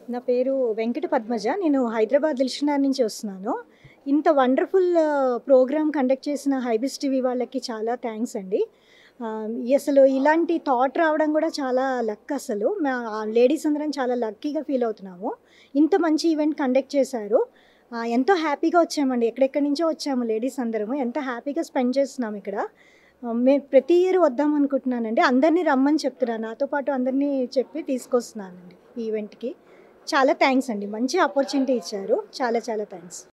నా పేరు వెంకట పద్మజ నేను హైదరాబాద్ దిల్షునార్ నుంచి వస్తున్నాను ఇంత వండర్ఫుల్ ప్రోగ్రామ్ కండక్ట్ చేసిన హైబిస్ టీవీ వాళ్ళకి చాలా థ్యాంక్స్ అండి ఆ, అసలు ఇలాంటి థాట్ రావడం కూడా చాలా లక్ అసలు మా లేడీస్ అందరం చాలా లక్కీగా ఫీల్ అవుతున్నాము ఇంత మంచి ఈవెంట్ కండక్ట్ చేశారు ఆ, ఎంతో హ్యాపీగా వచ్చామండి ఎక్కడెక్కడి నుంచో వచ్చాము లేడీస్ అందరము ఎంత హ్యాపీగా స్పెండ్ చేస్తున్నాం ఇక్కడ ఆ, మేము ప్రతి ఇయర్ వద్దాం అనుకుంటున్నానండి అందరినీ రమ్మని చెప్తున్నాను నాతో పాటు అందరినీ చెప్పి తీసుకొస్తున్నానండి ఈ ఈవెంట్కి చాలా థ్యాంక్స్ అండి మంచి ఆపర్చునిటీ ఇచ్చారు చాలా చాలా థ్యాంక్స్